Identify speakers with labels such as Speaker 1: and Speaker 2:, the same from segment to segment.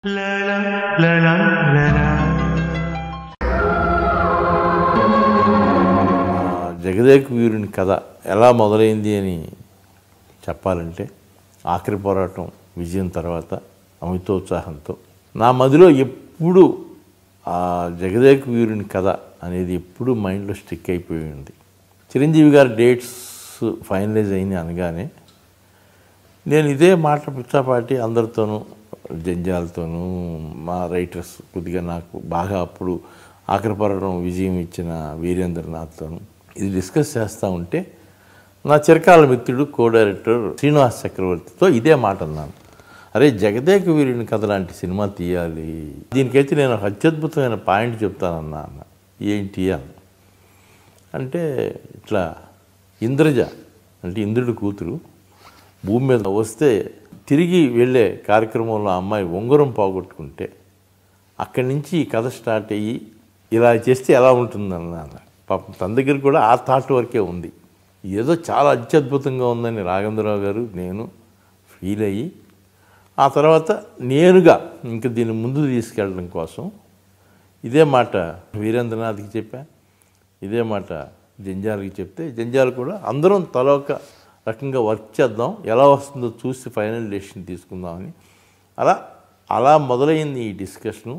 Speaker 1: ఆ జగదేక వీరుని కథ ఎలా మొదలైంది అని చెప్పాలంటే ఆఖరి పోరాటం విజయం తర్వాత అమితోత్సాహంతో నా మదిలో ఎప్పుడు ఆ జగదేక వీరుని కథ అనేది ఎప్పుడు మైండ్లో స్టిక్ అయిపోయి ఉంది చిరంజీవి గారి డేట్స్ ఫైనలైజ్ అయినాయి అనగానే నేను ఇదే మాట పిచ్చాపాటి అందరితోనూ జంజాలతోనూ మా రైటర్స్ కొద్దిగా నాకు బాగా అప్పుడు ఆఖరి పోరాటం విజయం ఇచ్చిన వీరేంద్రనాథ్తోనూ ఇది డిస్కస్ చేస్తూ ఉంటే నా చిరకాల మిత్రుడు కో డైరెక్టర్ శ్రీనివాస్ చక్రవర్తితో ఇదే మాట అన్నాను అరే జగదేక వీరుని కథ లాంటి సినిమా తీయాలి దీనికైతే నేను ఒక అత్యద్భుతమైన పాయింట్ చెప్తానన్నా అన్న ఏంటి అన్న అంటే ఇట్లా ఇంద్రజ అంటే ఇంద్రుడి కూతురు భూమి మీద వస్తే తిరిగి వెళ్ళే కార్యక్రమంలో ఆ అమ్మాయి ఉంగరం పోగొట్టుకుంటే అక్కడి నుంచి ఈ కథ స్టార్ట్ అయ్యి ఇలా చేస్తే ఎలా ఉంటుందన్న పాపం తన దగ్గర కూడా ఆ థాట్ వరకే ఉంది ఏదో చాలా అత్యద్భుతంగా ఉందని రాఘవేంద్రరావు గారు నేను ఫీల్ అయ్యి ఆ తర్వాత నేనుగా ఇంక దీన్ని ముందు తీసుకెళ్ళడం కోసం ఇదే మాట వీరేంద్రనాథ్కి చెప్పా ఇదే మాట జంజాలకి చెప్తే జంజాలు కూడా అందరం తలొక రకంగా వర్క్ చేద్దాం ఎలా వస్తుందో చూసి ఫైనల్ డెసిషన్ తీసుకుందామని అలా అలా మొదలైంది ఈ డిస్కషను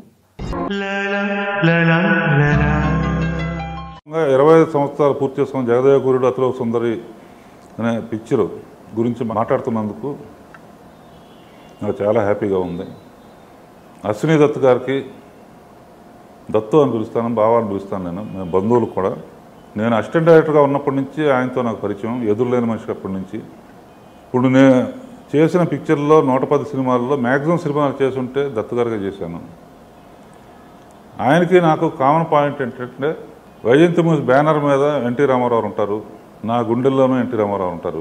Speaker 2: ఇంకా ఇరవై ఐదు సంవత్సరాలు పూర్తి చేసుకున్న జగదేవ గురుడు అతిలో సుందరి అనే పిక్చర్ గురించి మాట్లాడుతున్నందుకు నాకు చాలా హ్యాపీగా ఉంది అశ్విని దత్ గారికి దత్తు అని పిలుస్తాను బావా అని పిలుస్తాను నేను మేము బంధువులు కూడా నేను అసిస్టెంట్ డైరెక్టర్గా ఉన్నప్పటి నుంచి ఆయనతో నాకు పరిచయం ఎదురులేని మనిషి అప్పటి నుంచి ఇప్పుడు నేను చేసిన పిక్చర్లో నూట పది సినిమాల్లో మ్యాక్సిమం సినిమాలు చేసి ఉంటే దత్తు గారిగా చేశాను ఆయనకి నాకు కామన్ పాయింట్ ఏంటంటే వైజయంతి మూవీస్ బ్యానర్ మీద ఎన్టీ రామారావు ఉంటారు నా గుండెల్లోనూ ఎన్టీ రామారావు ఉంటారు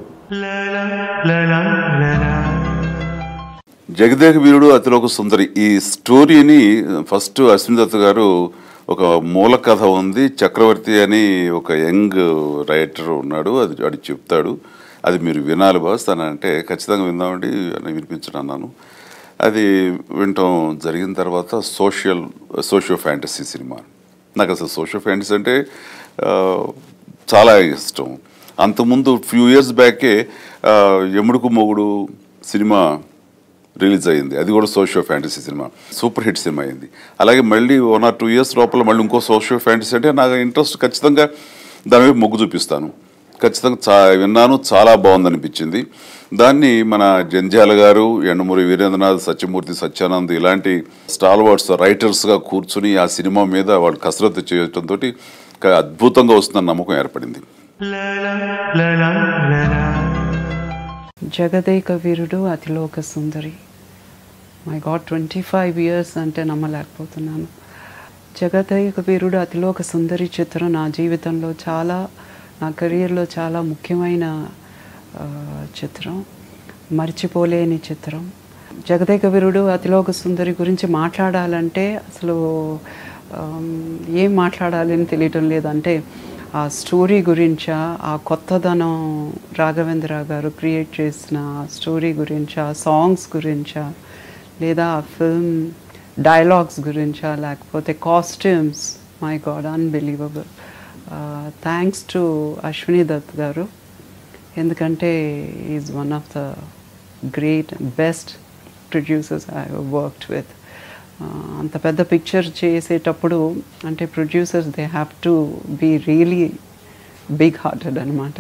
Speaker 3: జగదేక వీరుడు అతిలోక సుందరి ఈ స్టోరీని ఫస్ట్ అశ్విన్ దత్ గారు ఒక మూల కథ ఉంది చక్రవర్తి అని ఒక యంగ్ రైటర్ ఉన్నాడు అది అది చెప్తాడు అది మీరు వినాలి బాస్ తను అంటే ఖచ్చితంగా విందామండి అని వినిపించడం అన్నాను అది వినటం జరిగిన తర్వాత సోషల్ సోషియో ఫ్యాంటసీ సినిమా నాకు అసలు సోషియో ఫ్యాంటసీ అంటే ఆ, చాలా ఇష్టం అంతకుముందు ఫ్యూ ఇయర్స్ బ్యాకే ఆ, యముడుకు మొగుడు సినిమా రిలీజ్ అయింది అది కూడా socio fantasy cinema super hit cinema అయింది అలాగే మళ్ళీ వన్ ఆర్ టూ ఇయర్స్ లోపల మళ్ళీ ఇంకో సోషియో ఫ్యాంటసీ అంటే నాకు ఇంట్రెస్ట్ ఖచ్చితంగా దాని వైపు మొగ్గు చూపిస్తాను ఖచ్చితంగా చా విన్నాను చాలా బాగుంది అనిపించింది దాన్ని మన జంధ్యాల గారు ఎండమూరి వీరేంద్రనాథ్ సత్యమూర్తి సత్యానంద్ ఇలాంటి స్టాల్ వర్డ్స్ రైటర్స్గా కూర్చుని ఆ సినిమా మీద వాళ్ళు కసరత్తు చేయడంతో అద్భుతంగా వస్తుందని నమ్మకం ఏర్పడింది
Speaker 4: Jagadeka Veerudu Athiloka Sundari my god twenty five years అంటే నమ్మలేకపోతున్నాను జగదేక వీరుడు అతిలోక సుందరి చిత్రం నా జీవితంలో చాలా నా కెరియర్లో చాలా ముఖ్యమైన ఆ, చిత్రం మర్చిపోలేని చిత్రం జగదేక వీరుడు అతిలోక సుందరి గురించి మాట్లాడాలంటే అసలు ఆమ్, ఏం మాట్లాడాలని తెలియటం లేదంటే ఆ స్టోరీ గురించా ఆ కొత్తదనం రాఘవేంద్ర గారు క్రియేట్ చేసిన స్టోరీ గురించా సాంగ్స్ గురించా లేదా ఆ ఫిల్మ్ డైలాగ్స్ గురించా లేకపోతే costumes my god unbelievable thanks to Ashwini Dutt గారు ఎందుకంటే is one of the great best producers I worked with అంత పెద్ద పిక్చర్ చేసేటప్పుడు అంటే producers they have to be really big hearted అనమాట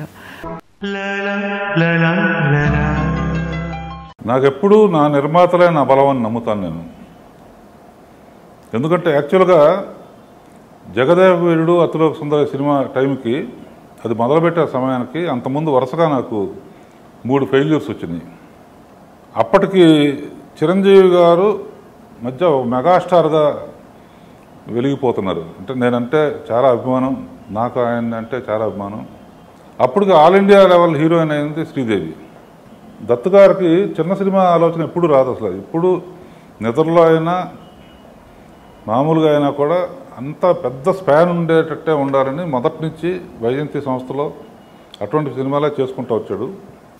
Speaker 2: నాకెప్పుడు నా నిర్మాతలే నా బలం అని నమ్ముతాను నేను ఎందుకంటే యాక్చువల్గా జగదేవ వీరుడు అతిలోక సుందర సినిమా టైంకి అది మొదలుపెట్టే సమయానికి అంతకుముందు వరుసగా నాకు మూడు ఫెయిల్యూర్స్ వచ్చినాయి అప్పటికి చిరంజీవి గారు మధ్య ఒక మెగాస్టార్గా వెలిగిపోతున్నారు అంటే నేనంటే చాలా అభిమానం నాకు ఆయన అంటే చాలా అభిమానం అప్పటికి ఆల్ ఇండియా లెవెల్ హీరోయిన్ అయింది శ్రీదేవి దత్తు గారికి చిన్న సినిమా ఆలోచన ఎప్పుడు రాదు అసలు ఇప్పుడు నిద్రలో అయినా మామూలుగా అయినా కూడా అంత పెద్ద స్పాన్ ఉండేటట్టే ఉండాలని మొదటి నుంచి వైజయంతి సంస్థలో అటువంటి సినిమాలే చేసుకుంటూ వచ్చాడు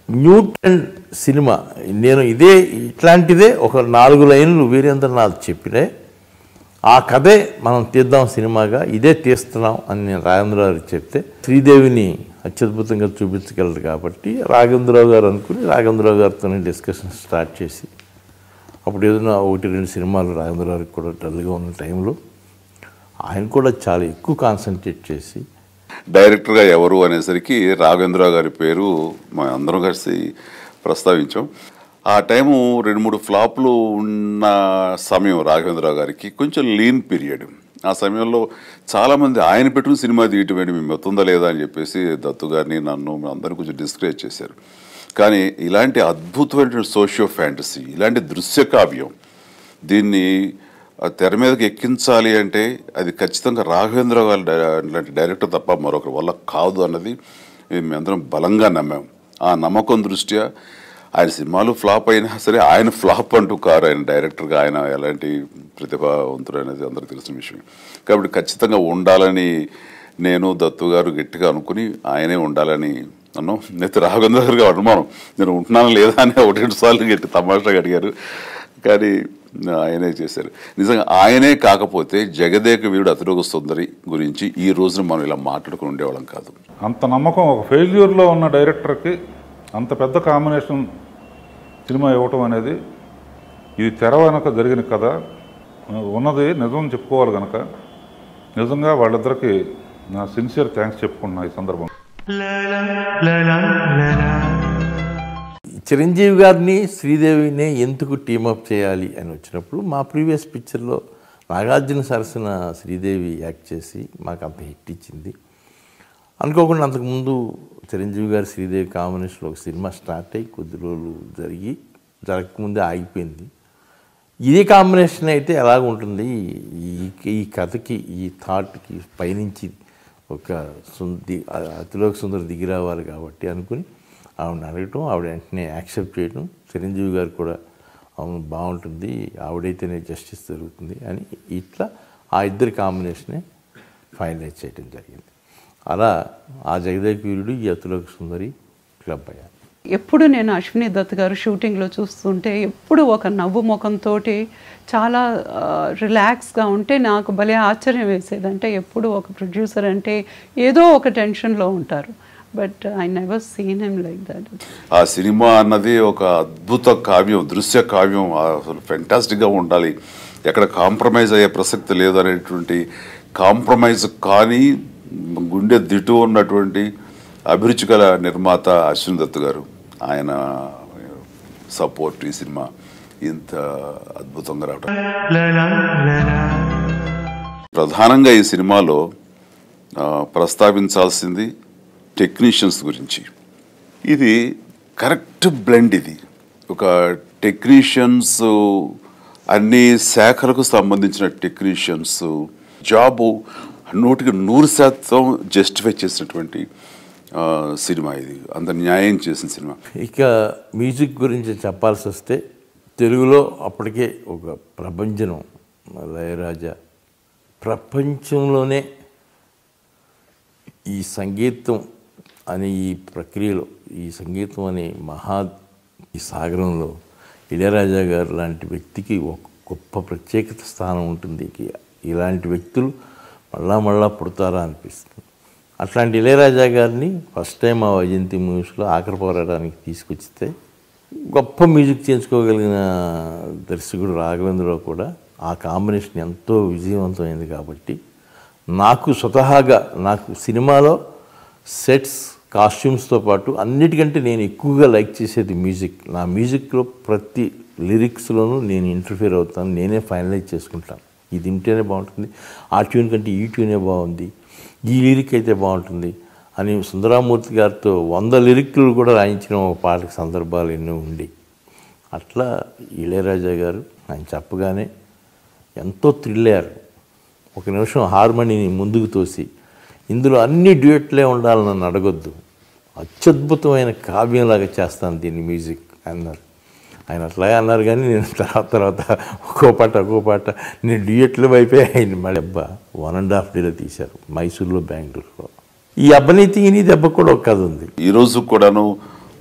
Speaker 1: న్యూటన్ సినిమా నేను ఇదే ఇట్లాంటిదే ఒక నాలుగు లైన్లు వీరేంద్రనాథ్ చెప్పినే ఆ కథే మనం తీద్దాం సినిమాగా ఇదే తీస్తున్నాం అని నేను రాజేంద్రరావు గారికి చెప్తే శ్రీదేవిని అత్యద్భుతంగా చూపించగలరు కాబట్టి రాఘవేంద్రరావు గారు అనుకుని రాఘవేంద్రరావు గారితోనే డిస్కషన్ స్టార్ట్ చేసి అప్పుడు ఏదైనా ఒకటి రెండు సినిమాలు రాఘవేంద్రరావుకి కూడా డల్గా ఉన్న టైంలో ఆయన కూడా చాలా ఎక్కువ కాన్సన్ట్రేట్ చేసి
Speaker 3: డైరెక్టర్గా ఎవరు అనేసరికి రాఘవేంద్రరావు గారి పేరు మా అందరం కలిసి ప్రస్తావించాం ఆ టైము రెండు మూడు ఫ్లాప్లు ఉన్న సమయం రాఘవేంద్రరావు గారికి కొంచెం లీన్ పీరియడ్ ఆ సమయంలో చాలామంది ఆయన పెట్టుకుని సినిమా తీయటం ఏంటి మేము మొత్తుందా లేదా అని చెప్పేసి దత్తు గారిని నన్ను అందరిని కొంచెం డిస్కరేజ్ చేశారు కానీ ఇలాంటి అద్భుతమైనటువంటి సోషియో ఫ్యాంటసీ ఇలాంటి దృశ్య కావ్యం దీన్ని ఆ తెర మీదకి ఎక్కించాలి అంటే అది ఖచ్చితంగా రాఘవేంద్ర గారి డై- లాంటి డైరెక్టర్ తప్ప మరొకరి వల్ల కాదు అన్నది మేమందరం బలంగా నమ్మాం ఆ నమ్మకం దృష్ట్యా ఆయన సినిమాలు ఫ్లాప్ అయినా సరే ఆయన ఫ్లాప్ అంటూ కారు ఆయన డైరెక్టర్గా ఆయన ఎలాంటి ప్రతిభావంతుడు అనేది అందరికీ తెలిసిన విషయం కాబట్టి ఖచ్చితంగా ఉండాలని నేను దత్తు గారు గట్టిగా అనుకుని ఆయనే ఉండాలని నన్ను నెత్తి రాఘవేంద్ర గారికి అనుమానం నేను ఉంటున్నాను లేదా అని ఒకటి రెండు సార్లు గట్టి తమాషాగా అడిగారు కానీ ఆయనే చేశారు నిజంగా ఆయనే కాకపోతే జగదేక వీరుడు అతిరోగ సుందరి గురించి ఈ రోజున మనం ఇలా మాట్లాడుకుని ఉండేవాళ్ళం కాదు
Speaker 2: అంత నమ్మకం ఒక ఫెయిల్యూర్లో ఉన్న డైరెక్టర్కి అంత పెద్ద కాంబినేషన్ సినిమా ఇవ్వటం అనేది ఇది తెర వెనక జరిగిన కథ ఉన్నది నిజం చెప్పుకోవాలి కనుక నిజంగా వాళ్ళిద్దరికి నా సిన్సియర్ థ్యాంక్స్ చెప్పుకుంటున్నా ఈ సందర్భంగా
Speaker 1: చిరంజీవి గారిని శ్రీదేవిని ఎందుకు టీమప్ చేయాలి అని వచ్చినప్పుడు మా ప్రీవియస్ పిక్చర్లో నాగార్జున సరసన శ్రీదేవి యాక్ట్ చేసి మాకు అంత హిట్ ఇచ్చింది అనుకోకుండా అంతకుముందు చిరంజీవి గారు శ్రీదేవి కాంబినేషన్లో ఒక సినిమా స్టార్ట్ అయ్యి కొద్ది రోజులు జరిగి జరగకముందే ఆగిపోయింది ఇదే కాంబినేషన్ అయితే ఎలాగ ఉంటుంది ఈ ఈ కథకి ఈ థాట్కి పైనుంచి ఒక సుంది అతిలోక సుందర దిగి రావాలి కాబట్టి అనుకుని ఆవిడని అడగటం ఆవిడ వెంటనే యాక్సెప్ట్ చేయడం చిరంజీవి గారు కూడా అవును బాగుంటుంది ఆవిడైతేనే జస్టిస్ జరుగుతుంది అని ఇట్లా ఆ ఇద్దరి కాంబినేషనే ఫైనలైజ్ చేయడం జరిగింది అలా ఆ జగదేక్ వీరుడు ఈ అతిలోక సుందరి క్లబ్ అయ్యారు
Speaker 4: ఎప్పుడు నేను అశ్విని దత్ గారు షూటింగ్లో చూస్తుంటే ఎప్పుడు ఒక నవ్వు ముఖంతో చాలా రిలాక్స్గా ఉంటే నాకు భలే ఆశ్చర్యం వేసేది అంటే ఎప్పుడు ఒక ప్రొడ్యూసర్ అంటే ఏదో ఒక టెన్షన్లో ఉంటారు but I never seen him like that
Speaker 3: ఆ సినిమా అన్నది ఒక అద్భుత కావ్యం దృశ్య కావ్యం అసలు ఫెంటాస్టిక్గా ఉండాలి ఎక్కడ కాంప్రమైజ్ అయ్యే ప్రసక్తి లేదు అనేటువంటి కాంప్రమైజ్ కానీ గుండె దిటు ఉన్నటువంటి అభిరుచి గల నిర్మాత అశ్విన్ దత్ గారు ఆయన సపోర్ట్ ఈ సినిమా ఇంత అద్భుతంగా రావడం ప్రధానంగా ఈ సినిమాలో ఆ, ప్రస్తావించాల్సింది టెక్నీషియన్స్ గురించి ఇది కరెక్ట్ బ్లెండ్ ఇది ఒక టెక్నీషియన్స్ అన్ని శాఖలకు సంబంధించిన టెక్నీషియన్స్ జాబు నూటికి నూరు శాతం జస్టిఫై చేసినటువంటి ఆ, సినిమా ఇది అంత న్యాయం చేసిన సినిమా
Speaker 1: ఇక మ్యూజిక్ గురించి చెప్పాల్సి వస్తే తెలుగులో అప్పటికే ఒక ప్రపంచం లయరాజా ప్రపంచంలోనే ఈ సంగీతం అనే ఈ ప్రక్రియలో ఈ సంగీతం అనే మహా ఈ సాగరంలో ఇళయరాజా గారు లాంటి వ్యక్తికి ఒక గొప్ప ప్రత్యేకత స్థానం ఉంటుంది ఇక ఇలాంటి వ్యక్తులు మళ్ళా మళ్ళా పుడతారా అనిపిస్తుంది అట్లాంటి ఇళయరాజా గారిని ఫస్ట్ టైం ఆ వైజయంతి మూవీస్లో ఆఖరి పోరాటానికి తీసుకొచ్చితే గొప్ప మ్యూజిక్ చేయించుకోగలిగిన దర్శకుడు రాఘవేంద్రరావు కూడా ఆ కాంబినేషన్ ఎంతో విజయవంతమైంది కాబట్టి నాకు స్వతహాగా నాకు సినిమాలో సెట్స్ కాస్ట్యూమ్స్తో పాటు అన్నిటికంటే నేను ఎక్కువగా లైక్ చేసేది మ్యూజిక్ నా మ్యూజిక్లో ప్రతి లిరిక్స్లోనూ నేను ఇంటర్ఫియర్ అవుతాను నేనే ఫైనలైజ్ చేసుకుంటాను ఇది వింటేనే బాగుంటుంది ఆ ట్యూన్ కంటే ఈ ట్యూనే బాగుంది ఈ లిరిక్ అయితే బాగుంటుంది అని సుందరామూర్తి గారితో వంద లిరిక్లు కూడా రాయించిన ఒక పాటకి సందర్భాలు ఎన్నో ఉండి అట్లా ఇళయరాజా గారు ఆయన చెప్పగానే ఎంతో థ్రిల్ అయ్యారు ఒక నిమిషం హార్మోనీని ముందుకు తోసి ఇందులో అన్ని డ్యూయట్లే ఉండాలని నన్ను అడగొద్దు అత్యద్భుతమైన కావ్యంలాగా చేస్తాను దీన్ని మ్యూజిక్ అన్నారు ఆయన అట్లాగే అన్నారు కానీ నేను తర్వాత తర్వాత ఒక్కో పాట ఒక్కో పాట నేను డ్యూయట్లు అయిపోయి ఆయన మళ్ళీ అబ్బా వన్ అండ్ హాఫ్ డేలో తీశారు మైసూర్లో బెంగళూరులో ఈ అబ్బని తీని దెబ్బ కూడా ఒక కథ ఉంది
Speaker 3: ఈరోజు కూడాను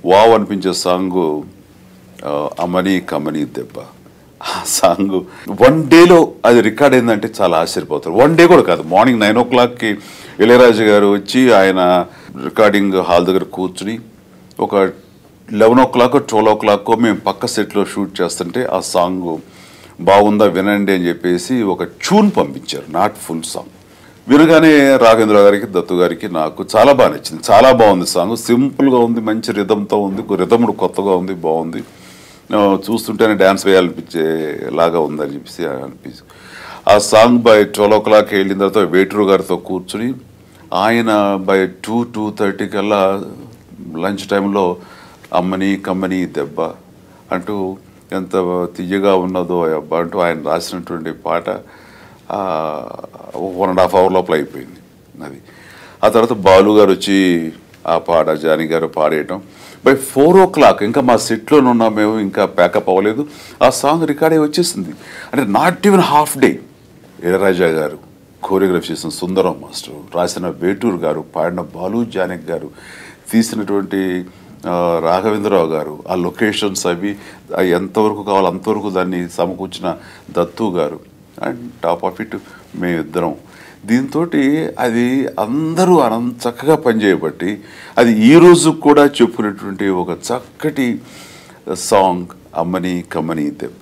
Speaker 3: వావ్ అనిపించే సాంగ్ అమని కమని దెబ్బ ఆ సాంగ్ వన్ డేలో అది రికార్డ్ అయిందంటే చాలా ఆశ్చర్యపోతారు వన్ డే కూడా కాదు మార్నింగ్ నైన్ ఓ క్లాక్కి ఇళయరాజు గారు వచ్చి ఆయన రికార్డింగ్ హాల్ దగ్గర కూర్చుని ఒక eleven o'clock twelve o'clock మేము పక్క సెట్లో షూట్ చేస్తుంటే ఆ సాంగ్ బాగుందా వినండి అని చెప్పేసి ఒక ట్యూన్ పంపించారు నాట్ ఫుల్ సాంగ్ వినగానే రాఘవేంద్ర గారికి దత్తు గారికి నాకు చాలా బాగా నచ్చింది చాలా బాగుంది సాంగ్ సింపుల్గా ఉంది మంచి రిధంతో ఉంది రిధముడు కొత్తగా ఉంది బాగుంది ఆ, చూస్తుంటేనే డ్యాన్స్ వేయాలనిపించే లాగా ఉందని చెప్పేసి అనిపించి ఆ song by twelve o'clock వెళ్ళిన తర్వాత వేటూరు గారితో కూర్చుని ఆయన బై టూ టూ థర్టీ కల్లా లంచ్ టైంలో అమ్మని కమ్మని దెబ్బ అంటూ ఎంత తీయగా ఉన్నదో ఆ అబ్బా అంటూ ఆయన రాసినటువంటి పాట వన్ అండ్ హాఫ్ అవర్ లోపల అయిపోయింది అది ఆ తర్వాత బాలు గారు వచ్చి ఆ పాట జానీ గారు పాడేయటం బై ఫోర్ ఓ క్లాక్ ఇంకా మా సెట్లోనే ఉన్నాం మేము ఇంకా ప్యాకప్ అవ్వలేదు ఆ సాంగ్ రికార్డ్ అయి వచ్చేసింది అంటే not even half day Ilaiyaraaja గారు కోరియోగ్రఫీ చేసిన సుందరం మాస్టర్ రాసిన వేటూరు గారు పాడిన బాలు జానక్ గారు తీసినటువంటి ఆ, రాఘవేంద్రరావు గారు ఆ లొకేషన్స్ అవి అవి ఎంతవరకు కావాలో అంతవరకు దాన్ని సమకూర్చిన దత్తు గారు అండ్ టాప్ ఆఫ్ ఇట్ మేమిద్దరం దీంతో అది అందరూ అనం చక్కగా పనిచేయబట్టి అది ఈ రోజు కూడా చెప్పుకునేటువంటి ఒక చక్కటి సాంగ్ అమ్మని కమ్మని దెబ్బ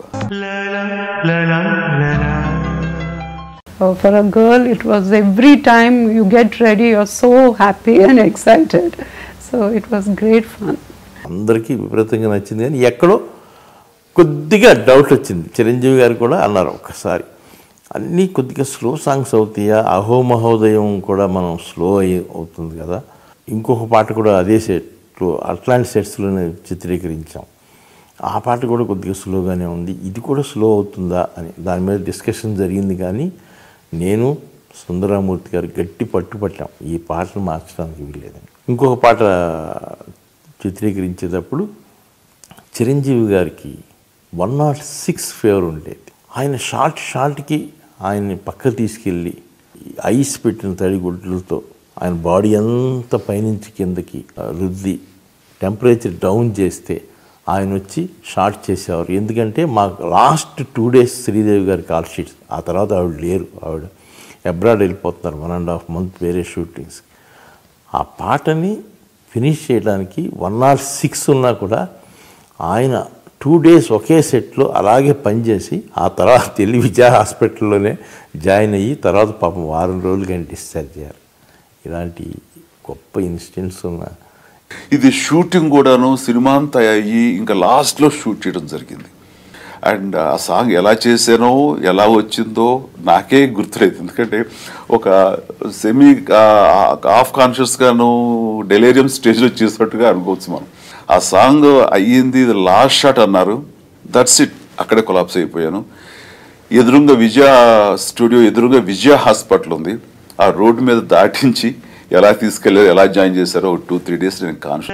Speaker 4: Oh, for a girl, it was every time you get ready, you're so happy and excited. So it was great fun.
Speaker 1: అందరికీ విపరీతంగా నచ్చింది కానీ ఎక్కడో కొద్దిగా డౌట్ వచ్చింది చిరంజీవి గారు కూడా అన్నారు ఒక్కసారి అన్నీ కొద్దిగా స్లో సాంగ్స్ అవుతాయా అహో మహోదయం కూడా మనం స్లో అయి అవుతుంది కదా ఇంకొక పాట కూడా అదే సెట్లో అట్లాంటి సెట్స్లోనే చిత్రీకరించాం ఆ పాట కూడా కొద్దిగా స్లోగానే ఉంది ఇది కూడా స్లో అవుతుందా అని దాని మీద డిస్కషన్ జరిగింది కానీ నేను సుందరామూర్తి గారు గట్టి పట్టుపట్టాం ఈ పాటను మార్చడానికి వీల్లేదని ఇంకొక పాట చిత్రీకరించేటప్పుడు చిరంజీవి గారికి వన్ నాట్ సిక్స్ ఫేవర్ ఉండేది ఆయన షార్ట్ షార్ట్కి ఆయన్ని పక్క తీసుకెళ్ళి ఐస్ పెట్టిన తడిగుడ్లతో ఆయన బాడీ అంతా పైనుంచి కిందకి ఆ, రుద్ది టెంపరేచర్ డౌన్ చేస్తే ఆయన వచ్చి షార్ట్ చేసేవారు ఎందుకంటే మాకు లాస్ట్ టూ డేస్ శ్రీదేవి గారి కాల్ షీట్స్ ఆ తర్వాత ఆవిడ లేరు ఆవిడ అబ్రాడ్ వెళ్ళిపోతున్నారు వన్ అండ్ హాఫ్ మంత్ వేరే షూటింగ్స్ ఆ పాటని ఫినిష్ చేయడానికి వన్ నాట్ సిక్స్ ఉన్నా కూడా ఆయన టూ డేస్ ఒకే సెట్లో అలాగే పనిచేసి ఆ తర్వాత వెళ్ళి విజయ హాస్పిటల్లోనే జాయిన్ అయ్యి తర్వాత పాపం వారం రోజులు కానీ డిశ్చార్జ్ అయ్యారు ఇలాంటి గొప్ప ఇన్సిడెంట్స్ ఉన్న
Speaker 3: ఇది షూటింగ్ కూడాను సినిమా అంతా అయ్యి ఇంకా లాస్ట్లో షూట్ చేయడం జరిగింది అండ్ ఆ సాంగ్ ఎలా చేశానో ఎలా వచ్చిందో నాకే గుర్తులేదు ఎందుకంటే ఒక సెమీ హాఫ్ కాన్షియస్గాను డెలేరియం స్టేజ్లో చేసినట్టుగా అనుకోవచ్చు మనం ఆ సాంగ్ అయ్యింది లాస్ట్ షాట్ అన్నారు దట్స్ ఇట్ అక్కడే కొలాప్స్ అయిపోయాను ఎదురుగా విజయ స్టూడియో ఎదురుగా విజయ హాస్పిటల్ ఉంది ఆ రోడ్డు మీద దాటించి ఎలా తీసుకెళ్లారు ఎలా జాయిన్ చేశారో టూ త్రీ డేస్ నేను కాన్షియస్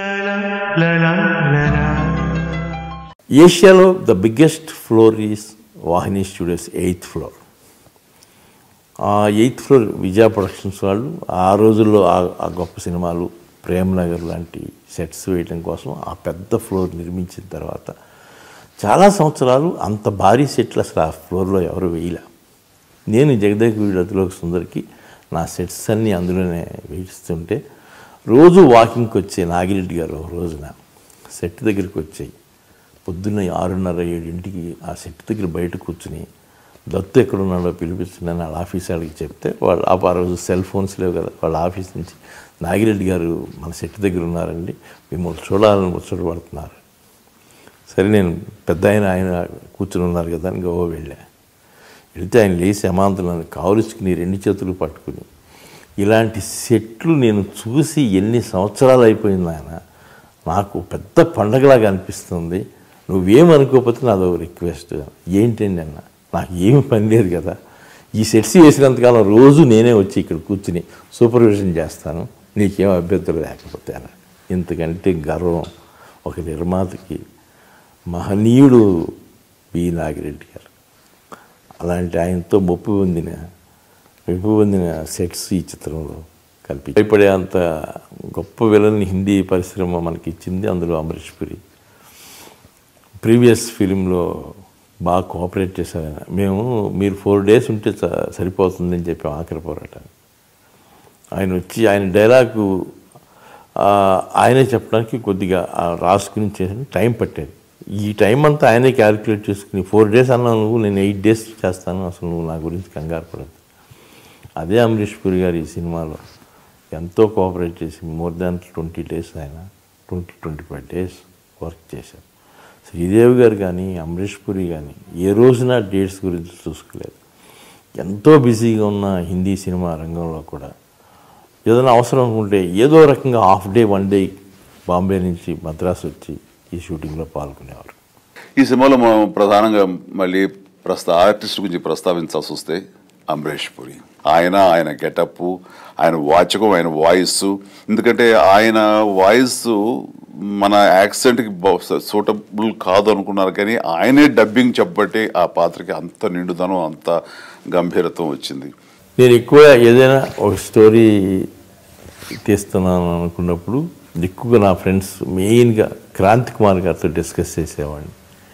Speaker 1: ఏషియాలో the biggest floor is Vahini studios eighth floor ఆ ఎయిత్ ఫ్లోర్ విజయ ప్రొడక్షన్స్ వాళ్ళు ఆ రోజుల్లో ఆ- ఆ గొప్ప సినిమాలు ప్రేమ్ నగర్ లాంటి సెట్స్ వేయడం కోసం ఆ పెద్ద ఫ్లోర్ నిర్మించిన తర్వాత చాలా సంవత్సరాలు అంత భారీ సెట్లు అసలు ఆ ఫ్లోర్లో ఎవరు వేయలే నేను జగదేక్ వీడతిలోకి సుందరికి నా సెట్స్ అన్నీ అందులోనే వేయిస్తుంటే రోజు వాకింగ్కి వచ్చే నాగిరెడ్డి గారు ఒక రోజున సెట్ దగ్గరికి వచ్చాయి పొద్దున్న ఆరున్నర ఏడింటికి ఆ సెట్ దగ్గర బయట కూర్చుని దత్తు ఎక్కడున్నాడో పిలిపిస్తున్నాను వాళ్ళ ఆఫీస్ వాళ్ళకి చెప్తే వాళ్ళు ఆ ఆ రోజు సెల్ ఫోన్స్ లేవు కదా వాళ్ళ ఆఫీస్ నుంచి నాగిరెడ్డి గారు మన సెట్ దగ్గర ఉన్నారండి మిమ్మల్ని చూడాలని ముచ్చట పడుతున్నారు సరే నేను పెద్ద ఆయన ఆయన కూర్చుని ఉన్నారు కదా అని గోవా వెళ్ళా వెళితే ఆయన లేచి అమాంతులను కావలించుకుని రెండు చేతులు పట్టుకుని ఇలాంటి సెట్లు నేను చూసి ఎన్ని సంవత్సరాలు అయిపోయింది ఆయన నాకు పెద్ద పండగలాగా అనిపిస్తుంది నువ్వేమనుకోకపోతే నాదో రిక్వెస్ట్ ఏంటండి అన్న నాకు ఏమి పని లేదు కదా ఈ సెట్స్ వేసినంతకాలం రోజు నేనే వచ్చి ఇక్కడ కూర్చుని సూపర్విజన్ చేస్తాను నీకేం అభ్యంతరం లేకపోతే అన్న ఇంతకంటే గర్వం ఒక నిర్మాతకి మహనీయుడు బి నాగిరెడ్డి గారు అలాంటి ఆయనతో మొప్పు పొందిన మెప్పు పొందిన సెట్స్ ఈ చిత్రంలో కల్పి భయపడే అంత గొప్ప విలన్ని హిందీ పరిశ్రమ మనకి ఇచ్చింది అందులో అమరీష్ పురి ప్రీవియస్ ఫిలింలో బాగా కోఆపరేట్ చేశారు ఆయన మేము మీరు ఫోర్ డేస్ ఉంటే స- సరిపోతుందని చెప్పాం ఆఖరి పోరాటాన్ని ఆయన వచ్చి ఆయన డైలాగు ఆ, ఆయనే చెప్పడానికి కొద్దిగా ఆ రాసుకుని చేసిన టైం పట్టేది ఈ టైం అంతా ఆయనే క్యాలిక్యులేట్ చేసుకుని ఫోర్ డేస్ అన్నావు నువ్వు నేను ఎయిట్ డేస్ చేస్తాను అసలు నువ్వు నా గురించి కంగారు పడదు అదే అమరీష్ పురి గారు ఈ సినిమాలో ఎంతో కోఆపరేట్ చేసి మోర్ దాన్ ట్వంటీ డేస్ ఆయన twenty twenty five days work చేశారు శ్రీదేవి గారు కానీ అమరీష్ పురి కానీ ఏ రోజున డేట్స్ గురించి చూసుకోలేదు ఎంతో బిజీగా ఉన్న హిందీ సినిమా రంగంలో కూడా ఏదైనా అవసరం అనుకుంటే ఏదో రకంగా half day one day Bombay నుంచి మద్రాసు వచ్చి ఈ షూటింగ్లో పాల్గొనేవారు
Speaker 3: ఈ సినిమాలో మనం ప్రధానంగా మళ్ళీ ప్రస్తా ఆర్టిస్ట్ గురించి ప్రస్తావించాల్సి వస్తే అమరేష్ పురి ఆయన ఆయన గెటప్ ఆయన వాచకం ఆయన వాయిస్ ఎందుకంటే ఆయన వాయిస్ మన యాక్సెంట్కి సూటబుల్ కాదు అనుకున్నారు కానీ ఆయనే డబ్బింగ్ చెప్పబట్టి ఆ పాత్రకి అంత నిండుదనం అంత గంభీరత్వం వచ్చింది
Speaker 1: నేను ఎక్కువ ఏదైనా ఒక స్టోరీ తీస్తున్నాను అనుకున్నప్పుడు ఎక్కువగా నా ఫ్రెండ్స్ మెయిన్గా క్రాంతి కుమార్ గారితో డిస్కస్ చేసేవాడిని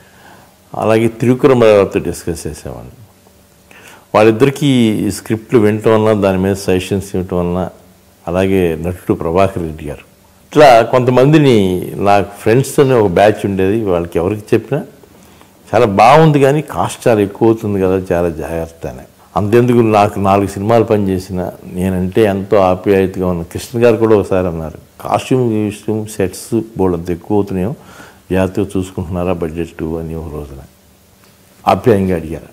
Speaker 1: అలాగే తిరుకురమరావుతో డిస్కస్ చేసేవాడిని వాళ్ళిద్దరికీ ఈ స్క్రిప్ట్లు వినటం వలన దాని మీద సజెషన్స్ ఇవ్వటం వలన అలాగే నటుడు ప్రభాకర్ రెడ్డి గారు ఇట్లా కొంతమందిని నా ఫ్రెండ్స్ అనే ఒక బ్యాచ్ ఉండేది వాళ్ళకి ఎవరికి చెప్పినా చాలా బాగుంది కానీ కాస్ట్ చాలా ఎక్కువ అవుతుంది కదా చాలా జాగ్రత్త అని అంతెందుకు నాకు నాలుగు సినిమాలు పనిచేసిన నేనంటే ఎంతో ఆప్యాయతగా ఉన్న కృష్ణ గారు కూడా ఒకసారి అన్నారు కాస్ట్యూమ్ గిస్ట్యూమ్ సెట్స్ బోర్డు అంత ఎక్కువ అవుతున్నాయో జాగ్రత్తగా చూసుకుంటున్నారా బడ్జెట్ అని ఒక రోజున ఆప్యాయంగా అడిగారు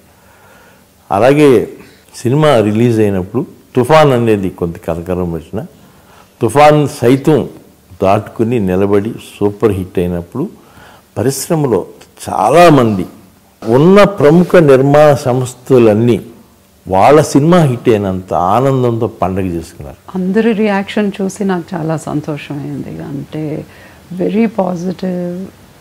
Speaker 1: అలాగే సినిమా రిలీజ్ అయినప్పుడు తుఫాన్ అనేది కొంత కలకలం వచ్చిన తుఫాన్ సైతం దాటుకుని నిలబడి సూపర్ హిట్ అయినప్పుడు పరిశ్రమలో చాలామంది ఉన్న ప్రముఖ నిర్మాణ సంస్థలన్నీ వాళ్ళ సినిమా హిట్ అయినంత ఆనందంతో పండగ చేసుకున్నారు
Speaker 4: అందరి రియాక్షన్ చూసి నాకు చాలా సంతోషమైంది అంటే వెరీ పాజిటివ్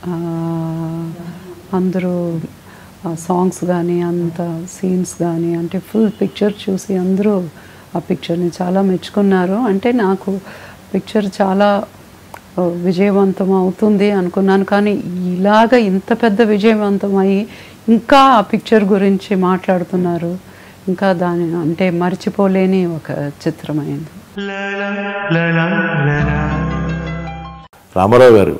Speaker 4: అందరూ సాంగ్స్ కానీ అంత సీన్స్ కానీ అంటే ఫుల్ పిక్చర్ చూసి అందరూ ఆ పిక్చర్ని చాలా మెచ్చుకున్నారు అంటే నాకు పిక్చర్ చాలా ఆ, విజయవంతం అవుతుంది అనుకున్నాను కానీ ఇలాగ ఇంత పెద్ద విజయవంతం అయ్యి ఇంకా ఆ పిక్చర్ గురించి మాట్లాడుతున్నారు ఇంకా దాని అంటే మర్చిపోలేని ఒక చిత్రమైంది
Speaker 1: రామారావు గారు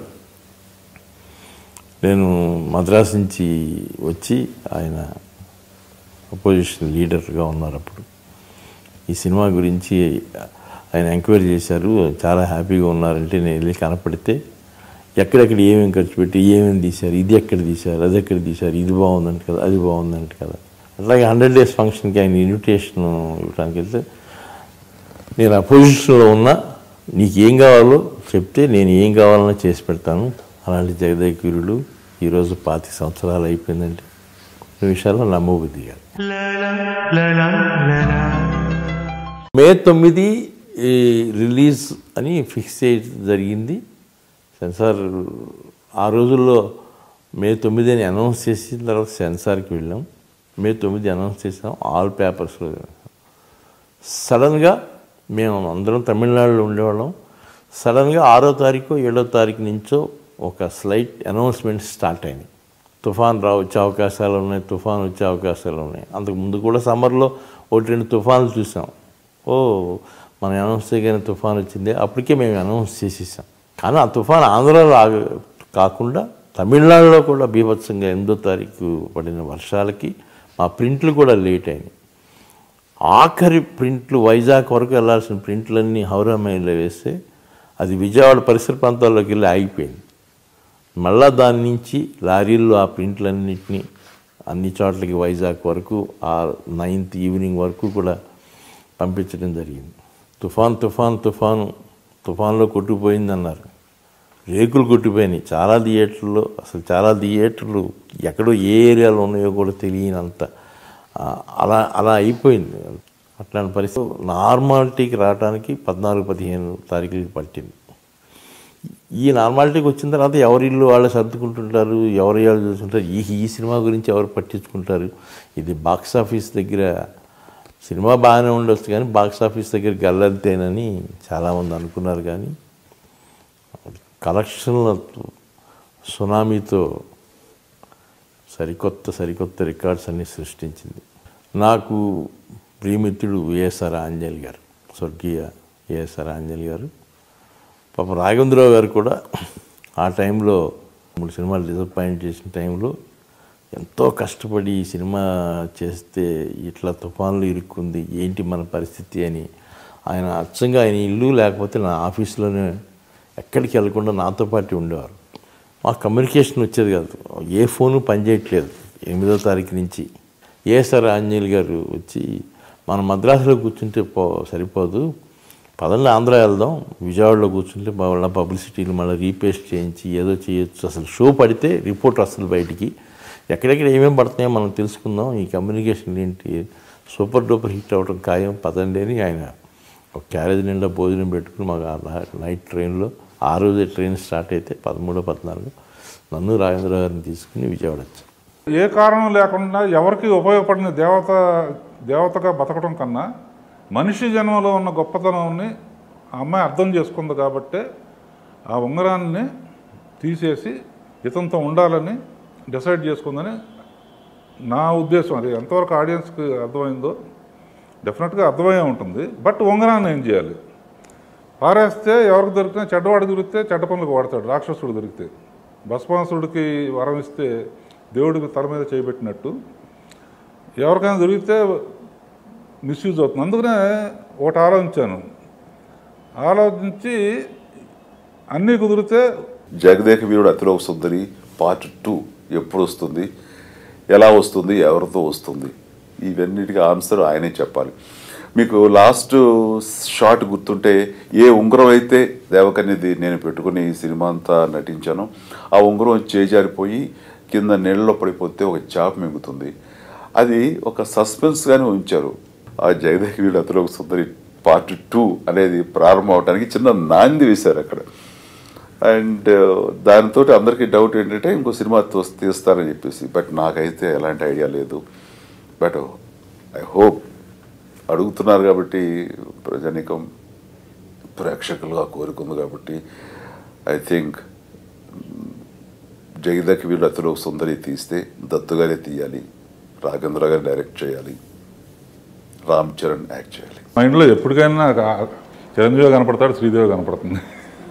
Speaker 1: నేను మద్రాసు నుంచి వచ్చి ఆయన అపోజిషన్ లీడర్గా ఉన్నారు అప్పుడు ఈ సినిమా గురించి ఆయన ఎంక్వైరీ చేశారు చాలా హ్యాపీగా ఉన్నారంటే నేను వెళ్ళి కనపడితే ఎక్కడెక్కడ ఏమేమి ఖర్చు పెట్టి ఏమేమి తీశారు ఇది ఎక్కడ తీశారు అది ఎక్కడ తీశారు ఇది బాగుందంట కదా అది బాగుందంట కదా అట్లాగే హండ్రెడ్ డేస్ ఫంక్షన్కి ఆయన ఇన్విటేషన్ ఇవ్వడానికి వెళ్తే నేను ఆ పొజిషన్లో ఉన్నా నీకు ఏం కావాలో చెప్తే నేను ఏం కావాలన్నా చేసి పెడతాను అలాంటి జగదేకురుడు ఈరోజు పాతి సంవత్సరాలు అయిపోయిందంటే కొన్ని విషయాల్లో నమ్మబుద్ధి కాదు మే తొమ్మిది ఈ రిలీజ్ అని ఫిక్స్ చేయడం జరిగింది సెన్సార్ ఆ రోజుల్లో మే తొమ్మిది అని అనౌన్స్ చేసిన తర్వాత సెన్సార్కి వెళ్ళాం మే తొమ్మిది అనౌన్స్ చేసాం ఆల్ పేపర్స్లో సడన్గా మేము అందరం తమిళనాడులో ఉండేవాళ్ళం సడన్గా ఆరో తారీఖు ఏడో తారీఖు నుంచో ఒక స్లైట్ అనౌన్స్మెంట్ స్టార్ట్ అయింది తుఫాన్ రా వచ్చే అవకాశాలు ఉన్నాయి తుఫాన్ వచ్చే అవకాశాలు ఉన్నాయి అంతకు ముందు కూడా సమ్మర్లో ఒకటి రెండు తుఫాన్లు చూసాం ఓ మనం అనౌన్స్ చేయగానే తుఫాన్ వచ్చింది అప్పటికే మేము అనౌన్స్ చేసేసాం కానీ ఆ తుఫాన్ ఆంధ్రాలో ఆగ కాకుండా తమిళనాడులో కూడా బీభత్సంగా ఎనిమిదో తారీఖు పడిన వర్షాలకి మా ప్రింట్లు కూడా లేట్ అయినాయి ఆఖరి ప్రింట్లు వైజాగ్ వరకు వెళ్ళాల్సిన ప్రింట్లన్నీ హౌరా మైల్లో వేస్తే అది విజయవాడ పరిసర ప్రాంతాల్లోకి వెళ్ళి ఆగిపోయింది మళ్ళా దాని నుంచి లారీల్లో ఆ ప్రింట్లన్నింటినీ అన్ని చోట్లకి వైజాగ్ వరకు ఆ నైన్త్ ఈవినింగ్ వరకు కూడా పంపించడం జరిగింది తుఫాన్ తుఫాన్ తుఫాను తుఫాన్లో కొట్టుకుపోయింది అన్నారు రేకులు కొట్టిపోయినాయి చాలా థియేటర్లో అసలు చాలా థియేటర్లు ఎక్కడో ఏ ఏరియాలో ఉన్నాయో కూడా తెలియనంత ఆ, అలా అలా అయిపోయింది అట్లాంటి పరిస్థితి నార్మాలిటీకి రావడానికి పద్నాలుగు పదిహేను తారీఖులకి పట్టింది ఈ నార్మాలిటీకి వచ్చిన తర్వాత ఎవరి ఇల్లు వాళ్ళు సర్దుకుంటుంటారు ఎవరి వాళ్ళు చూసుకుంటారు ఈ ఈ సినిమా గురించి ఎవరు పట్టించుకుంటారు ఇది బాక్స్ ఆఫీస్ దగ్గర సినిమా బాగానే ఉండొచ్చు కానీ బాక్స్ ఆఫీస్ దగ్గరికి వెళ్ళద్దేనని చాలామంది అనుకున్నారు కానీ కలెక్షన్ల సునామీతో సరికొత్త సరికొత్త రికార్డ్స్ అన్ని సృష్టించింది నాకు ప్రియమిత్రుడు ఏఎస్ఆర్ ఆంజనేయులు గారు స్వర్గీయ ఏఎస్ఆర్ ఆంజనేయులు గారు పాపం రాఘవేంద్రరావు గారు కూడా ఆ టైంలో మూడు సినిమాలు డిసప్పాయింట్ చేసిన టైంలో ఎంతో కష్టపడి ఈ సినిమా చేస్తే ఇట్లా తుఫాన్లు ఇరుక్కుంది ఏంటి మన పరిస్థితి అని ఆయన అచ్చంగా ఆయన ఇల్లు లేకపోతే నా ఆఫీస్లోనే ఎక్కడికి వెళ్ళకుండా నాతో పాటు ఉండేవారు మా కమ్యూనికేషన్ వచ్చేది కాదు ఏ ఫోను పనిచేయట్లేదు ఎనిమిదో తారీఖు నుంచి ఏ సార్ ఆంజనేయులు గారు వచ్చి మన మద్రాసులో కూర్చుంటే పో సరిపోదు పదండి ఆంధ్ర వెళ్దాం విజయవాడలో కూర్చుంటే మళ్ళీ పబ్లిసిటీలు మళ్ళీ రీపేస్ట్ చేయించి ఏదో చేయొచ్చు అసలు షో పడితే రిపోర్ట్ వస్తుంది బయటికి ఎక్కడెక్కడ ఏమేమి పడుతున్నాయో మనం తెలుసుకుందాం ఈ కమ్యూనికేషన్ ఏంటి సూపర్ డూపర్ హిట్ అవ్వడం ఖాయం పదండి అని ఆయన ఒక క్యారేజ్ నిండా భోజనం పెట్టుకుని మాకు ఆ న- నైట్ ట్రైన్లో ఆ రోజే ట్రైన్ స్టార్ట్ అయితే పదమూడో పద్నాలుగు నన్ను రాజేంద్ర గారిని తీసుకుని విజయవాడ వచ్చాం
Speaker 2: ఏ కారణం లేకుండా ఎవరికి ఉపయోగపడిన దేవత దేవతగా బతకడం కన్నా మనిషి జన్మలో ఉన్న గొప్పతనాన్ని ఆ అమ్మాయి అర్థం చేసుకుంది కాబట్టే ఆ ఉంగరాన్ని తీసేసి ఇతనితో ఉండాలని డిసైడ్ చేసుకుందని నా ఉద్దేశం అది ఎంతవరకు ఆడియన్స్కి అర్థమైందో డెఫినెట్గా అర్థమయ్యే ఉంటుంది బట్ ఉంగరాన్ని ఏం చేయాలి పారేస్తే ఎవరికి దొరికినా చెడ్డవాడు దొరికితే చెడ్డ పనులకు వాడతాడు రాక్షసుడు దొరికితే భస్మాసుడికి వరం ఇస్తే దేవుడికి తల మీద చేయబెట్టినట్టు ఎవరికైనా దొరికితే మిస్యూజ్ అవుతుంది అందుకనే ఒకటి ఆలోచించాను ఆలోచించి అన్నీ కుదిరితే
Speaker 3: జగదేక వీరుడు అతిలోక సుందరి పార్ట్ టూ ఎప్పుడు వస్తుంది ఎలా వస్తుంది ఎవరితో వస్తుంది ఇవన్నిటికీ ఆన్సర్ ఆయనే చెప్పాలి మీకు లాస్ట్ షాట్ గుర్తుంటే ఏ ఉంగరం అయితే దేవకన్యది నేను పెట్టుకుని ఈ సినిమా అంతా నటించాను ఆ ఉంగరం చేజారిపోయి కింద నీళ్ళలో పడిపోతే ఒక చాప్ మింగుతుంది అది ఒక సస్పెన్స్గానే ఉంచారు ఆ జగదేక వీరుడు అతిలోక సుందరి పార్ట్ టూ అనేది ప్రారంభం అవడానికి చిన్న నాంది వేశారు అక్కడ అండ్ దానితో అందరికీ డౌట్ ఏంటంటే ఇంకో సినిమా తోస్- తీస్తారని చెప్పేసి బట్ నాకైతే ఎలాంటి ఐడియా లేదు బట్ ఐ హోప్ అడుగుతున్నారు కాబట్టి ప్రజానికం ప్రేక్షకులుగా కోరుకుంది కాబట్టి ఐ థింక్ జగదకి వీళ్ళు అతను సుందరి తీస్తే దత్తుగానే తీయాలి రాఘేంద్ర గారు డైరెక్ట్ చేయాలి రామ్ చరణ్ యాక్ట్ చేయాలి
Speaker 2: మైండ్లో ఎప్పటికైనా నాకు ఆ చిరంజీవి కనపడతాడు శ్రీదేవి కనపడుతుంది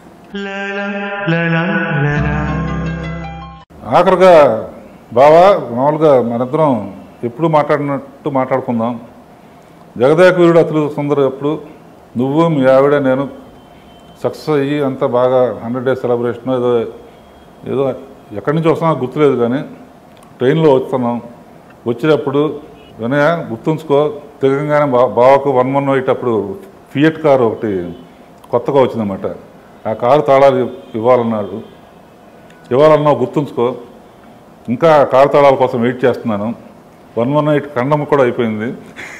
Speaker 2: ఆఖరిగా బావా మామూలుగా మనిద్దరం ఎప్పుడు మాట్లాడినట్టు మాట్లాడుకుందాం జగదేక వీరుడు అతలు సుందర ఎప్పుడు నువ్వు మీ ఆవిడ నేను సక్సెస్ అయ్యి అంతా బాగా హండ్రెడ్ డేస్ సెలబ్రేషన్ ఏదో ఏదో ఎక్కడి నుంచి వస్తున్నా గుర్తులేదు కానీ ట్రైన్లో వస్తున్నాం వచ్చేటప్పుడు వినయ గుర్తుంచుకో తెగంగానే బా బావకు వన్ వన్ ఎయిట్ అప్పుడు ఫియట్ కారు ఒకటి కొత్తగా వచ్చిందన్నమాట ఆ కారు తాళాలు ఇవ్వాలన్నాడు ఇవ్వాలన్నావు గుర్తుంచుకో ఇంకా ఆ కారు తాళాల కోసం వెయిట్ చేస్తున్నాను వన్ వన్ ఎయిట్ ఖండం కూడా అయిపోయింది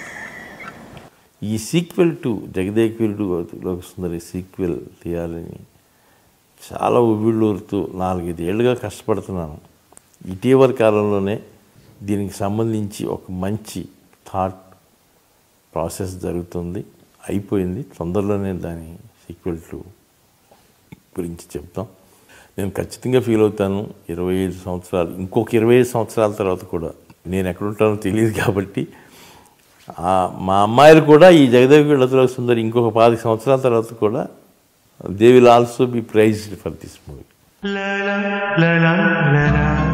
Speaker 1: ఈ సీక్వెల్ టు జగదేక్ వీరుడు లోక సుందరి సీక్వెల్ తీయాలని చాలా ఉవ్విళ్ళూరుతూ నాలుగైదు ఏళ్ళుగా కష్టపడుతున్నాను ఇటీవల కాలంలోనే దీనికి సంబంధించి ఒక మంచి థాట్ ప్రాసెస్ జరుగుతుంది అయిపోయింది తొందరలోనే దాని సీక్వెల్ టు గురించి చెప్తాం నేను ఖచ్చితంగా ఫీల్ అవుతాను ఇరవై ఐదు సంవత్సరాలు ఇంకొక ఇరవై ఐదు సంవత్సరాల తర్వాత కూడా నేను ఎక్కడుంటానో తెలియదు కాబట్టి ఆ, మా అమ్మాయిలు కూడా ఈ జగదేవి వీళ్ళతో సుందరి ఇంకొక పాతిక సంవత్సరాల తర్వాత కూడా they will also be prized for this movie
Speaker 5: la la la la la la